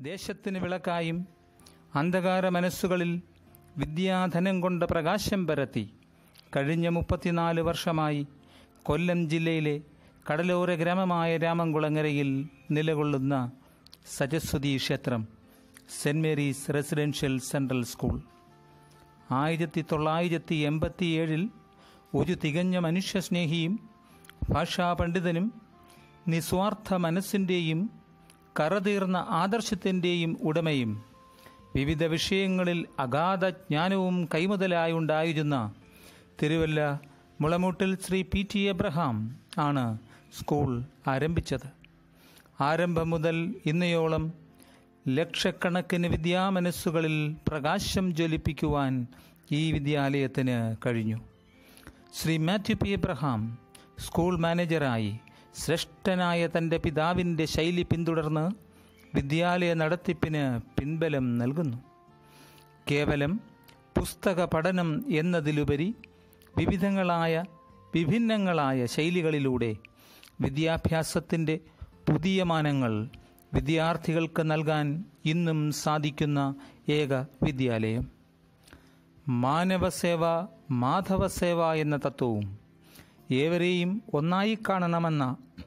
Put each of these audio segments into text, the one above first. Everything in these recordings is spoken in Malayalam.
ദേശത്തിന് വിളക്കായും അന്ധകാര മനസ്സുകളിൽ വിദ്യാധനം കൊണ്ട് പ്രകാശം പരത്തി കഴിഞ്ഞ മുപ്പത്തിനാല് വർഷമായി കൊല്ലം ജില്ലയിലെ കടലോര ഗ്രാമമായ രാമംകുളങ്ങരയിൽ നിലകൊള്ളുന്ന സരസ്വതി ക്ഷേത്രം saint Mary's residential central school ആയിരത്തി തൊള്ളായിരത്തി എൺപത്തിയേഴിൽ ഒരു തികഞ്ഞ മനുഷ്യസ്നേഹിയും ഭാഷാപണ്ഡിതനും നിസ്വാർത്ഥ മനസ്സിൻ്റെയും കറതീർന്ന ആദർശത്തിൻ്റെയും ഉടമയും വിവിധ വിഷയങ്ങളിൽ അഗാധ ജ്ഞാനവും കൈമുതലായുണ്ടായിരുന്ന തിരുവല്ല മുളമൂട്ടിൽ ശ്രീ പി ടി എബ്രഹാം ആണ് സ്കൂൾ ആരംഭിച്ചത് ആരംഭം മുതൽ ഇന്നയോളം ലക്ഷക്കണക്കിന് വിദ്യാമനസ്സുകളിൽ പ്രകാശം ജ്വലിപ്പിക്കുവാൻ ഈ വിദ്യാലയത്തിന് കഴിഞ്ഞു ശ്രീ മാത്യു പി എബ്രഹാം സ്കൂൾ മാനേജറായി ശ്രേഷ്ഠനായ തൻ്റെ പിതാവിൻ്റെ ശൈലി പിന്തുടർന്ന് വിദ്യാലയ നടത്തിപ്പിന് പിൻബലം നൽകുന്നു കേവലം പുസ്തക പഠനം എന്നതിലുപരി വിവിധങ്ങളായ വിഭിന്നങ്ങളായ ശൈലികളിലൂടെ വിദ്യാഭ്യാസത്തിൻ്റെ പുതിയ മാനങ്ങൾ വിദ്യാർത്ഥികൾക്ക് നൽകാൻ ഇന്നും സാധിക്കുന്ന ഏക വിദ്യാലയം മാനവസേവ മാധവസേവ എന്ന തത്വവും ഏവരെയും ഒന്നായി കാണണമെന്ന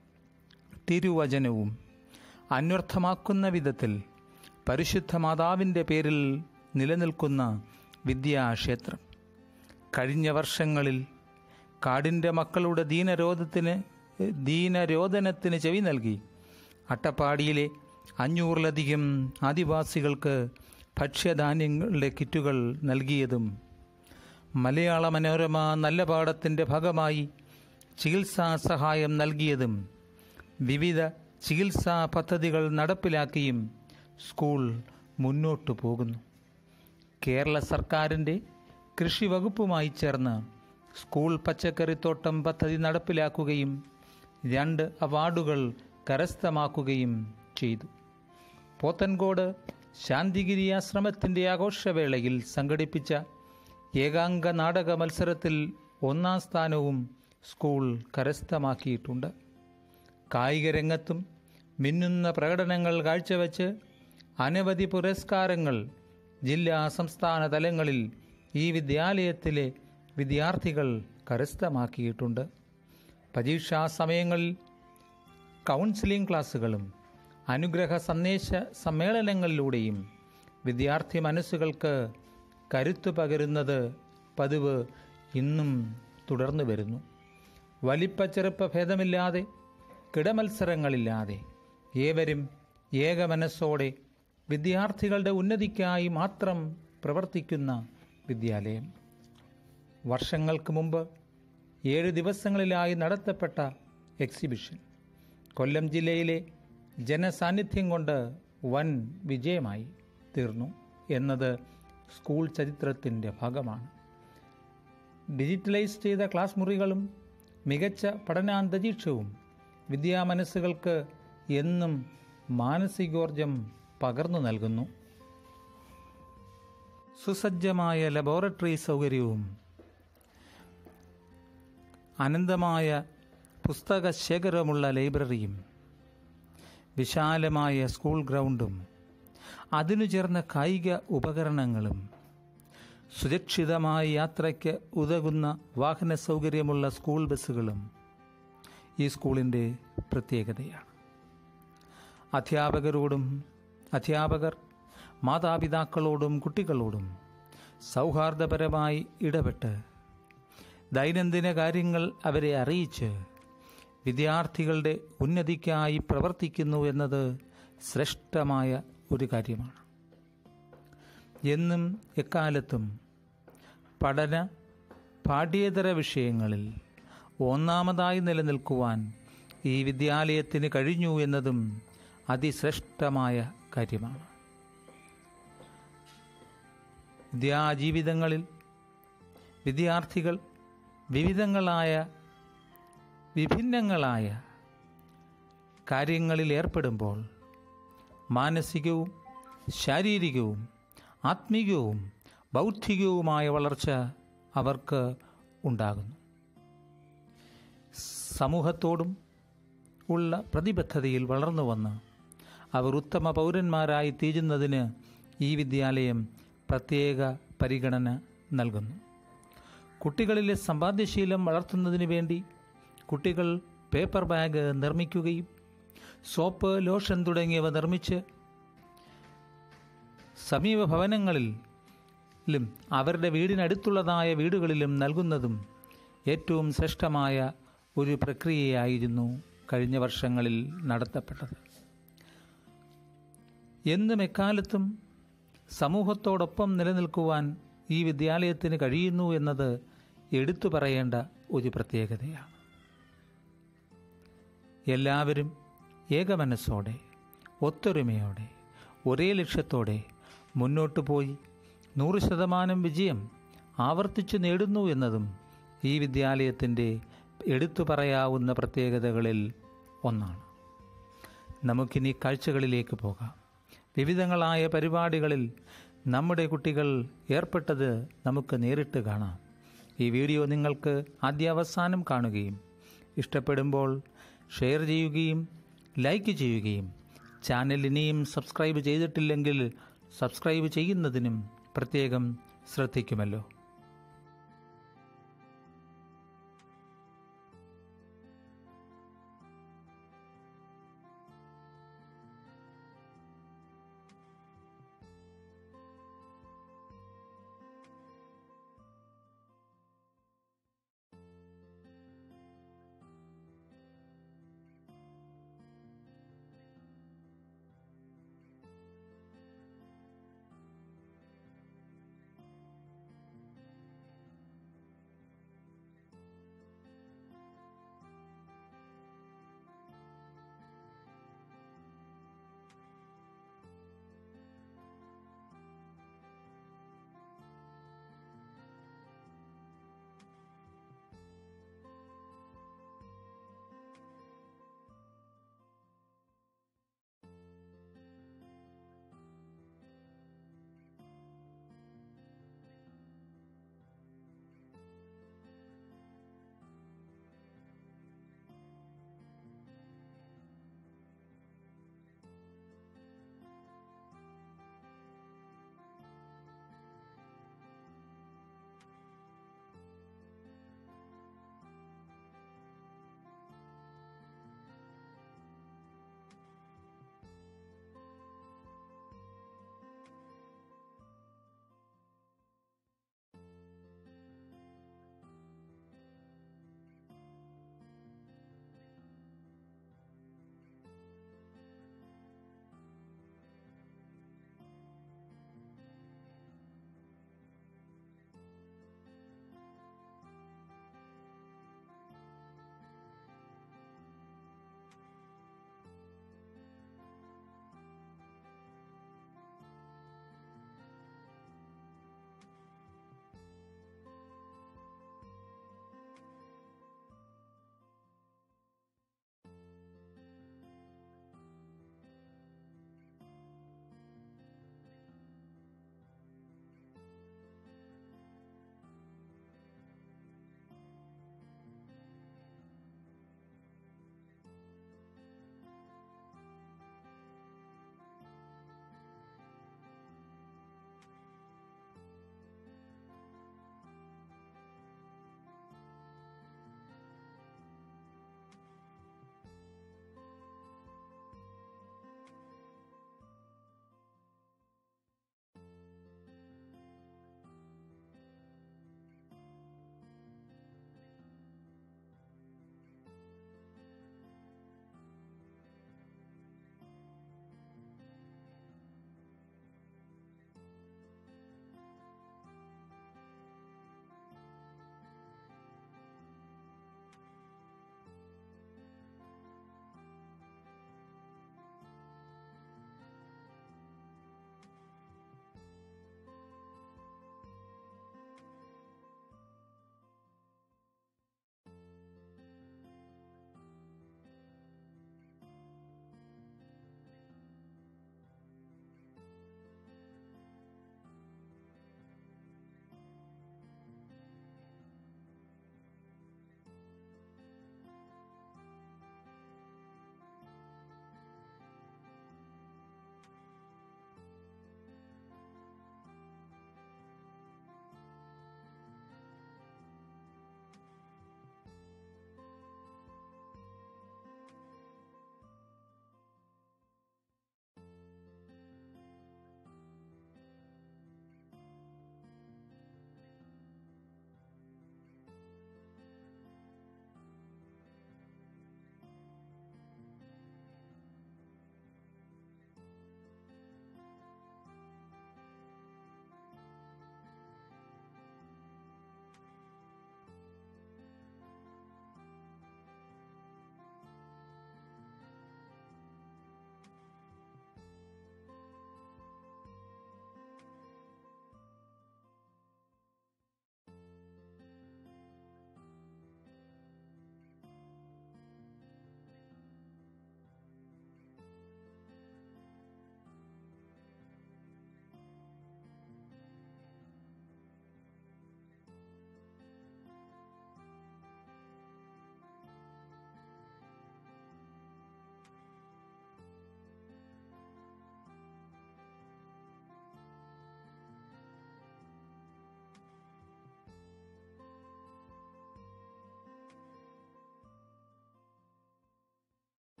തിരുവചനവും അന്വർത്ഥമാക്കുന്ന വിധത്തിൽ പരിശുദ്ധ മാതാവിൻ്റെ പേരിൽ നിലനിൽക്കുന്ന വിദ്യാക്ഷേത്രം കഴിഞ്ഞ വർഷങ്ങളിൽ കാടിൻ്റെ മക്കളുടെ ദീനരോധത്തിന് ദീനരോധനത്തിന് ചെവി നൽകി അട്ടപ്പാടിയിലെ അഞ്ഞൂറിലധികം ആദിവാസികൾക്ക് ഭക്ഷ്യധാന്യങ്ങളുടെ കിറ്റുകൾ നൽകിയതും മലയാള മനോരമ നല്ല പാഠത്തിൻ്റെ ഭാഗമായി ചികിത്സാ സഹായം നൽകിയതും വിവിധ ചികിത്സാ പദ്ധതികൾ നടപ്പിലാക്കിയും സ്കൂൾ മുന്നോട്ടു പോകുന്നു കേരള സർക്കാരിൻ്റെ കൃഷി വകുപ്പുമായി ചേർന്ന് സ്കൂൾ പച്ചക്കറിത്തോട്ടം പദ്ധതി നടപ്പിലാക്കുകയും രണ്ട് അവാർഡുകൾ കരസ്ഥമാക്കുകയും ചെയ്തു പോത്തൻകോട് ശാന്തിഗിരി ആശ്രമത്തിൻ്റെ ആഘോഷവേളയിൽ സംഘടിപ്പിച്ച ഏകാംഗ നാടക മത്സരത്തിൽ ഒന്നാം സ്ഥാനവും സ്കൂൾ കരസ്ഥമാക്കിയിട്ടുണ്ട് കായിക രംഗത്തും മിന്നുന്ന പ്രകടനങ്ങൾ കാഴ്ചവെച്ച് അനവധി പുരസ്കാരങ്ങൾ ജില്ലാ സംസ്ഥാന തലങ്ങളിൽ ഈ വിദ്യാലയത്തിലെ വിദ്യാർത്ഥികൾ കരസ്ഥമാക്കിയിട്ടുണ്ട് പരീക്ഷാ സമയങ്ങളിൽ കൗൺസിലിംഗ് ക്ലാസ്സുകളും അനുഗ്രഹ സന്ദേശ സമ്മേളനങ്ങളിലൂടെയും വിദ്യാർത്ഥി മനസ്സുകൾക്ക് കരുത്തു പകരുന്നത് പതിവ് ഇന്നും തുടർന്നു വരുന്നു വലിപ്പ ചെറുപ്പ ഭേദമില്ലാതെ കിടമത്സരങ്ങളില്ലാതെ ഏവരും ഏക മനസ്സോടെ വിദ്യാർത്ഥികളുടെ ഉന്നതിക്കായി മാത്രം പ്രവർത്തിക്കുന്ന വിദ്യാലയം വർഷങ്ങൾക്ക് മുമ്പ് ഏഴ് ദിവസങ്ങളിലായി നടത്തപ്പെട്ട എക്സിബിഷൻ കൊല്ലം ജില്ലയിലെ ജനസാന്നിധ്യം കൊണ്ട് വൻ വിജയമായി തീർന്നു എന്നത് സ്കൂൾ ചരിത്രത്തിൻ്റെ ഭാഗമാണ് ഡിജിറ്റലൈസ് ചെയ്ത ക്ലാസ് മുറികളും മികച്ച പഠനാന്തരീക്ഷവും വിദ്യാമനസ്സുകൾക്ക് എന്നും മാനസികോർജം പകർന്നു നൽകുന്നു സുസജ്ജമായ ലബോറട്ടറി സൗകര്യവും അനന്തമായ പുസ്തക ശേഖരമുള്ള ലൈബ്രറിയും വിശാലമായ സ്കൂൾ ഗ്രൗണ്ടും അതിനു ചേർന്ന കായിക ഉപകരണങ്ങളും സുരക്ഷിതമായ യാത്രയ്ക്ക് ഉതകുന്ന വാഹന സൗകര്യമുള്ള സ്കൂൾ ബസ്സുകളും ഈ സ്കൂളിൻ്റെ പ്രത്യേകതയാണ് അധ്യാപകരോടും അധ്യാപകർ മാതാപിതാക്കളോടും കുട്ടികളോടും സൗഹാർദ്ദപരമായി ഇടപെട്ട് ദൈനംദിന കാര്യങ്ങൾ അവരെ അറിയിച്ച് വിദ്യാർത്ഥികളുടെ ഉന്നതിക്കായി പ്രവർത്തിക്കുന്നു എന്നത് ശ്രേഷ്ഠമായ ഒരു കാര്യമാണ് എന്നും എക്കാലത്തും പഠന പാഠ്യേതര വിഷയങ്ങളിൽ ഒന്നാമതായി നിലനിൽക്കുവാൻ ഈ വിദ്യാലയത്തിന് കഴിഞ്ഞു എന്നതും അതിശ്രേഷ്ഠമായ കാര്യമാണ് വിദ്യാജീവിതങ്ങളിൽ വിദ്യാർത്ഥികൾ വിവിധങ്ങളായ വിഭിന്നങ്ങളായ കാര്യങ്ങളിൽ ഏർപ്പെടുമ്പോൾ മാനസികവും ശാരീരികവും ആത്മീകവും ബൗദ്ധികവുമായ വളർച്ച അവർക്ക് ഉണ്ടാകുന്നു സമൂഹത്തോടും ഉള്ള പ്രതിബദ്ധതയിൽ വളർന്നു വന്ന് അവർ ഉത്തമ പൗരന്മാരായി തീരുന്നതിന് ഈ വിദ്യാലയം പ്രത്യേക പരിഗണന നൽകുന്നു കുട്ടികളിലെ സമ്പാദ്യശീലം വളർത്തുന്നതിന് വേണ്ടി കുട്ടികൾ പേപ്പർ ബാഗ് നിർമ്മിക്കുകയും സോപ്പ് ലോഷൻ തുടങ്ങിയവ നിർമ്മിച്ച് സമീപ ഭവനങ്ങളിലും അവരുടെ വീടിനടുത്തുള്ളതായ വീടുകളിലും നൽകുന്നതും ഏറ്റവും ശ്രേഷ്ഠമായ ഒരു പ്രക്രിയയായിരുന്നു കഴിഞ്ഞ വർഷങ്ങളിൽ നടത്തപ്പെട്ടത് എന്നും എക്കാലത്തും സമൂഹത്തോടൊപ്പം നിലനിൽക്കുവാൻ ഈ വിദ്യാലയത്തിന് കഴിയുന്നു എന്നത് എടുത്തു പറയേണ്ട ഒരു പ്രത്യേകതയാണ് എല്ലാവരും ഏകമനസ്സോടെ ഒത്തൊരുമയോടെ ഒരേ ലക്ഷ്യത്തോടെ മുന്നോട്ട് പോയി നൂറ് ശതമാനം വിജയം ആവർത്തിച്ചു നേടുന്നു എന്നതും ഈ വിദ്യാലയത്തിൻ്റെ എടുത്തു പറയാവുന്ന പ്രത്യേകതകളിൽ ഒന്നാണ് നമുക്കിനി കാഴ്ചകളിലേക്ക് പോകാം വിവിധങ്ങളായ പരിപാടികളിൽ നമ്മുടെ കുട്ടികൾ ഏർപ്പെട്ടത് നമുക്ക് നേരിട്ട് കാണാം ഈ വീഡിയോ നിങ്ങൾക്ക് ആദ്യാവസാനം കാണുകയും ഇഷ്ടപ്പെടുമ്പോൾ ഷെയർ ചെയ്യുകയും ലൈക്ക് ചെയ്യുകയും ചാനൽ ഇനിയും സബ്സ്ക്രൈബ് ചെയ്തിട്ടില്ലെങ്കിൽ സബ്സ്ക്രൈബ് ചെയ്യുന്നതിനും പ്രത്യേകം ശ്രദ്ധിക്കുമല്ലോ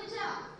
അച്ഛാ